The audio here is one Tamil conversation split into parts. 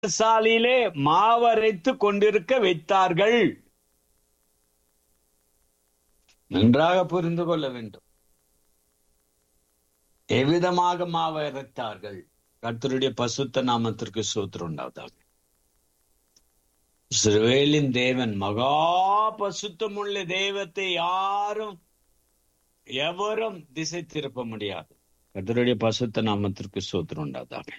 சாலையிலே மாவரைத்து கொண்டிருக்க வைத்தார்கள் நன்றாக புரிந்து கொள்ள வேண்டும் எவ்விதமாக மாவரைத்தார்கள் கர்த்தருடைய பசுத்த நாமத்திற்கு சூத்திரம் உண்டாவதாக இஸ்ரவேலின் தேவன் மகா பசுத்தமுள்ள தெய்வத்தை யாரும் எவரும் திசை திருப்ப முடியாது கர்த்தருடைய பசுத்த நாமத்திற்கு சூத்திரம் உண்டாதாக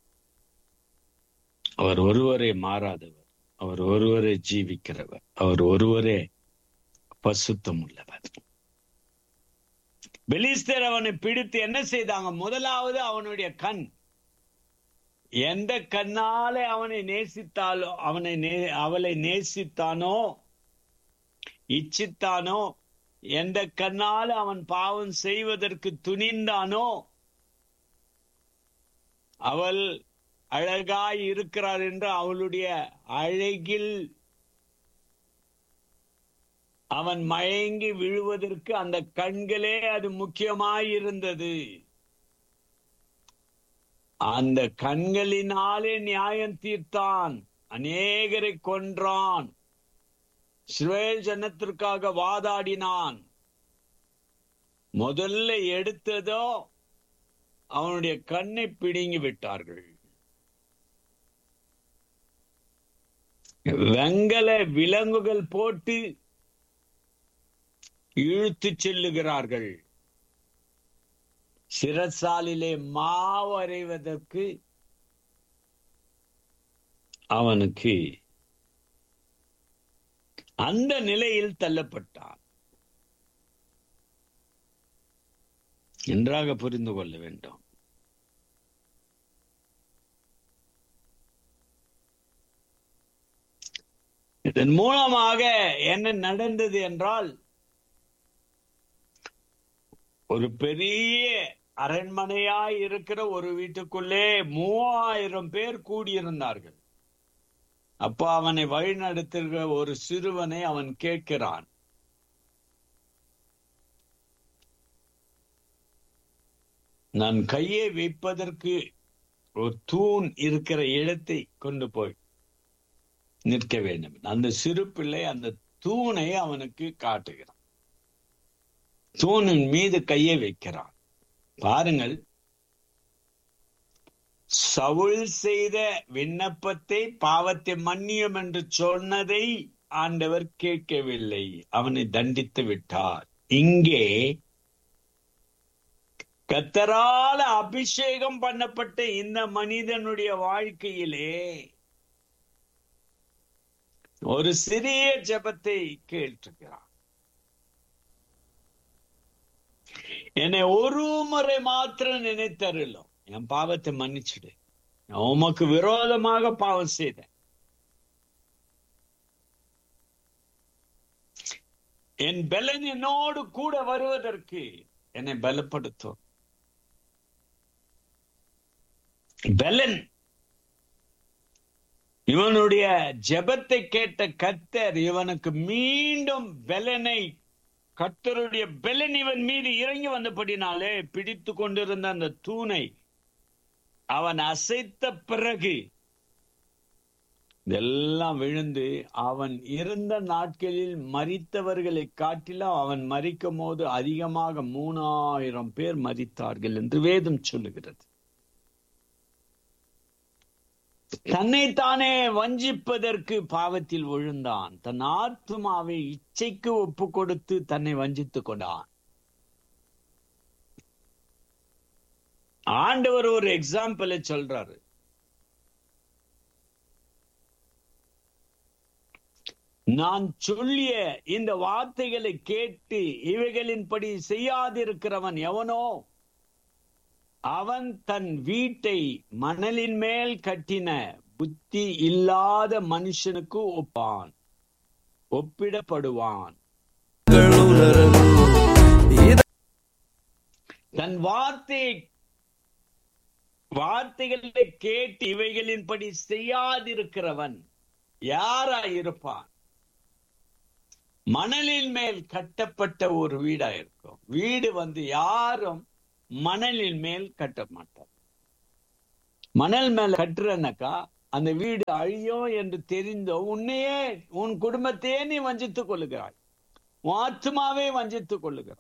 அவர் ஒருவரே மாறாதவர் அவர் ஒருவரே ஜீவிக்கிறவர் அவர் ஒருவரே பசுத்தம் உள்ளவர் பெலிஸ்தர் அவனை பிடித்து என்ன செய்தாங்க முதலாவது அவனுடைய கண் எந்த கண்ணாலே அவனை நேசித்தாலோ அவனை நே அவளை நேசித்தானோ இச்சித்தானோ எந்த கண்ணால அவன் பாவம் செய்வதற்கு துணிந்தானோ அவள் அழகாய் இருக்கிறார் என்று அவளுடைய அழகில் அவன் மயங்கி விழுவதற்கு அந்த கண்களே அது முக்கியமாயிருந்தது அந்த கண்களினாலே நியாயம் தீர்த்தான் அநேகரை கொன்றான் இஸ்ரேல் ஜனத்திற்காக வாதாடினான் முதல்ல எடுத்ததோ அவனுடைய கண்ணை பிடுங்கி விட்டார்கள் வெங்கல விலங்குகள் போட்டு இழுத்து செல்லுகிறார்கள் சிறசாலிலே மாவரைவதற்கு அவனுக்கு அந்த நிலையில் தள்ளப்பட்டான் நன்றாக புரிந்து கொள்ள வேண்டும் இதன் மூலமாக என்ன நடந்தது என்றால் ஒரு பெரிய அரண்மனையாய் இருக்கிற ஒரு வீட்டுக்குள்ளே மூவாயிரம் பேர் கூடியிருந்தார்கள் அப்ப அவனை வழிநடத்துகிற ஒரு சிறுவனை அவன் கேட்கிறான் நான் கையை வைப்பதற்கு ஒரு தூண் இருக்கிற இடத்தை கொண்டு போய் நிற்க வேண்டும் அந்த சிறு பிள்ளை அந்த தூணை அவனுக்கு காட்டுகிறான் தூணின் மீது கையை வைக்கிறான் பாருங்கள் சவுல் செய்த விண்ணப்பத்தை பாவத்தை மன்னியும் என்று சொன்னதை ஆண்டவர் கேட்கவில்லை அவனை தண்டித்து விட்டார் இங்கே கத்தரால அபிஷேகம் பண்ணப்பட்ட இந்த மனிதனுடைய வாழ்க்கையிலே ஒரு சிறிய ஜபத்தை கேட்டிருக்கிறான் என்னை ஒரு முறை மாத்திரம் நினைத்தருளும் என் பாவத்தை மன்னிச்சுடு நான் உமக்கு விரோதமாக பாவம் செய்தேன் என் பலன் என்னோடு கூட வருவதற்கு என்னை பலப்படுத்தும் பலன் இவனுடைய ஜெபத்தை கேட்ட கத்தர் இவனுக்கு மீண்டும் பலனை கத்தருடைய பெலன் இவன் மீது இறங்கி வந்தபடினாலே பிடித்து கொண்டிருந்த அந்த தூணை அவன் அசைத்த பிறகு இதெல்லாம் விழுந்து அவன் இருந்த நாட்களில் மறித்தவர்களை காட்டிலும் அவன் மறிக்கும் போது அதிகமாக மூணாயிரம் பேர் மறித்தார்கள் என்று வேதம் சொல்லுகிறது தன்னைத்தானே வஞ்சிப்பதற்கு பாவத்தில் விழுந்தான் தன் ஆத்மாவை இச்சைக்கு ஒப்பு கொடுத்து தன்னை வஞ்சித்துக் கொண்டான் ஆண்டவர் ஒரு எக்ஸாம்பிளை சொல்றாரு நான் சொல்லிய இந்த வார்த்தைகளை கேட்டு இவைகளின்படி செய்யாதிருக்கிறவன் எவனோ அவன் தன் வீட்டை மணலின் மேல் கட்டின புத்தி இல்லாத மனுஷனுக்கு ஒப்பான் ஒப்பிடப்படுவான் தன் வார்த்தை வார்த்தைகளை கேட்டு இவைகளின்படி செய்யாதிருக்கிறவன் யாரா இருப்பான் மணலின் மேல் கட்டப்பட்ட ஒரு வீடா இருக்கும் வீடு வந்து யாரும் மணலின் மேல் கட்ட மாட்டார் மணல் மேல கட்டுறனாக்கா அந்த வீடு அழியும் என்று தெரிந்தோ உன்னையே உன் குடும்பத்தையே நீ வஞ்சித்துக் கொள்ளுகிறாய் உன் ஆத்மாவே வஞ்சித்துக் கொள்ளுகிறாய்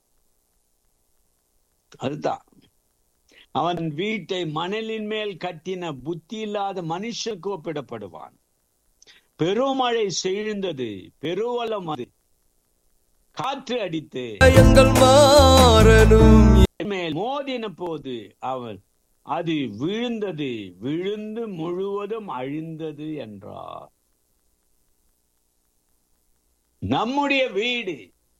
அதுதான் அவன் வீட்டை மணலின் மேல் கட்டின புத்தி இல்லாத மனுஷனுக்கு ஒப்பிடப்படுவான் பெருமழை செழிந்தது பெருவலம் அது காற்று அடித்து எங்கள் மாறனும் மேல் மோதின போது அவன் அது விழுந்தது விழுந்து முழுவதும் அழிந்தது என்றார் நம்முடைய வீடு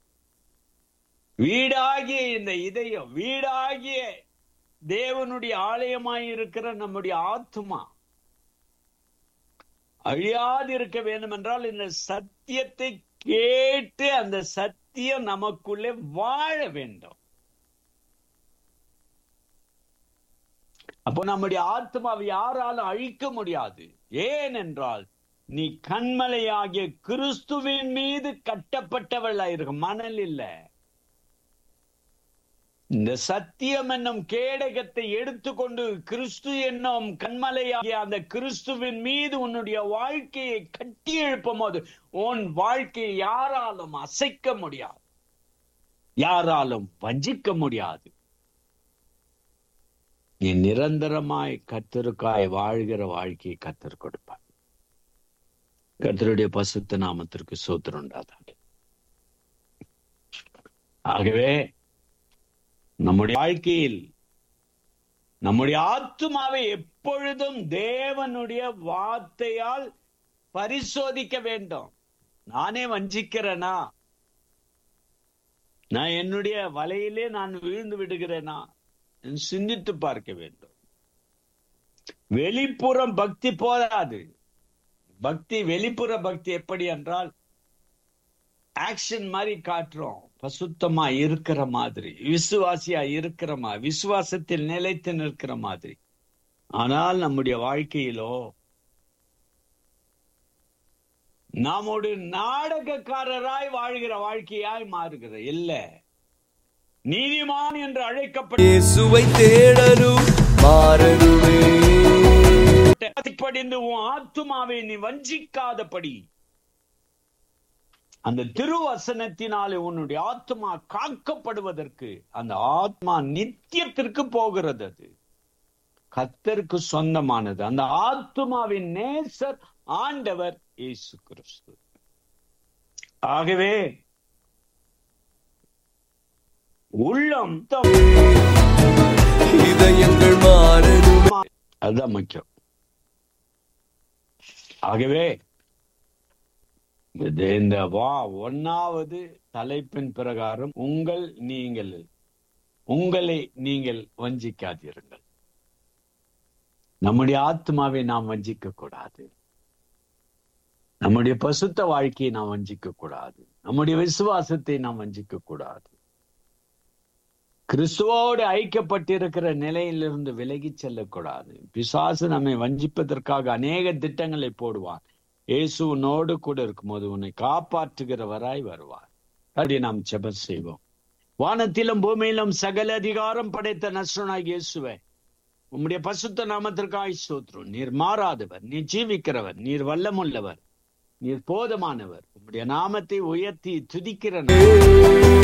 வீடாகிய இந்த இதயம் வீடாகிய தேவனுடைய ஆலயமாய் இருக்கிற நம்முடைய ஆத்மா அழியாது இருக்க வேண்டும் என்றால் இந்த சத்தியத்தை கேட்டு அந்த சத்தியம் நமக்குள்ளே வாழ வேண்டும் அப்போ நம்முடைய ஆத்மாவை யாராலும் அழிக்க முடியாது ஏனென்றால் நீ கண்மலையாகிய கிறிஸ்துவின் மீது கட்டப்பட்டவள் இருக்க மணல் இல்ல இந்த சத்தியம் என்னும் கேடகத்தை எடுத்துக்கொண்டு கிறிஸ்து என்னும் கண்மலையாகிய அந்த கிறிஸ்துவின் மீது உன்னுடைய வாழ்க்கையை கட்டி எழுப்பும் போது உன் வாழ்க்கையை யாராலும் அசைக்க முடியாது யாராலும் வஞ்சிக்க முடியாது நீ நிரந்தரமாய் கத்தருக்காய் வாழ்கிற வாழ்க்கையை கத்தர் கொடுப்பார் கத்தருடைய பசுத்த நாமத்திற்கு சோத்திரம் உண்டாதாக ஆகவே நம்முடைய வாழ்க்கையில் நம்முடைய ஆத்துமாவை எப்பொழுதும் தேவனுடைய வார்த்தையால் பரிசோதிக்க வேண்டும் நானே வஞ்சிக்கிறேனா நான் என்னுடைய வலையிலே நான் விழுந்து விடுகிறேனா சிந்தித்து பார்க்க வேண்டும் வெளிப்புறம் பக்தி போதாது பக்தி வெளிப்புற பக்தி எப்படி என்றால் ஆக்ஷன் மாதிரி காட்டுறோம் பசுத்தமா இருக்கிற மாதிரி விசுவாசியா இருக்கிற மாதிரி விசுவாசத்தில் நிலைத்து நிற்கிற மாதிரி ஆனால் நம்முடைய வாழ்க்கையிலோ நாம் ஒரு நாடகக்காரராய் வாழ்கிற வாழ்க்கையாய் மாறுகிற இல்ல நீதிமான் என்று அழைக்கப்பட்ட இயேசுவை தேடலும் மாறனுமே படிந்து உன் ஆத்துமாவை நீ வஞ்சிக்காதபடி அந்த திருவசனத்தினாலே உன்னுடைய ஆத்மா காக்கப்படுவதற்கு அந்த ஆத்மா நித்தியத்திற்கு போகிறது அது கத்தருக்கு சொந்தமானது அந்த ஆத்மாவின் நேசர் ஆண்டவர் இயேசு கிறிஸ்து ஆகவே உள்ளம் தம் இதயங்கள் மாறனுமே அதுதான் முக்கியம் ஆகவே இது இந்த வா ஒன்னாவது தலைப்பின் பிரகாரம் உங்கள் நீங்கள் உங்களை நீங்கள் வஞ்சிக்காதீர்கள் நம்முடைய ஆத்மாவை நாம் வஞ்சிக்க கூடாது நம்முடைய பசுத்த வாழ்க்கையை நாம் வஞ்சிக்க கூடாது நம்முடைய விசுவாசத்தை நாம் வஞ்சிக்க கூடாது கிறிஸ்துவோடு ஐக்கியப்பட்டிருக்கிற நிலையிலிருந்து விலகி செல்லக்கூடாது பிசாசு நம்மை வஞ்சிப்பதற்காக அநேக திட்டங்களை போடுவான் இயேசு உன்னோடு கூட இருக்கும்போது உன்னை காப்பாற்றுகிறவராய் வருவார் அப்படி நாம் ஜெபம் செய்வோம் வானத்திலும் பூமியிலும் சகல அதிகாரம் படைத்த நசுனாய் இயேசுவே உம்முடைய பசுத்த நாமத்திற்காய் சோத்ரும் நீர் மாறாதவர் நீர் ஜீவிக்கிறவர் நீர் வல்லமுள்ளவர் நீர் போதமானவர் உம்முடைய நாமத்தை உயர்த்தி துதிக்கிற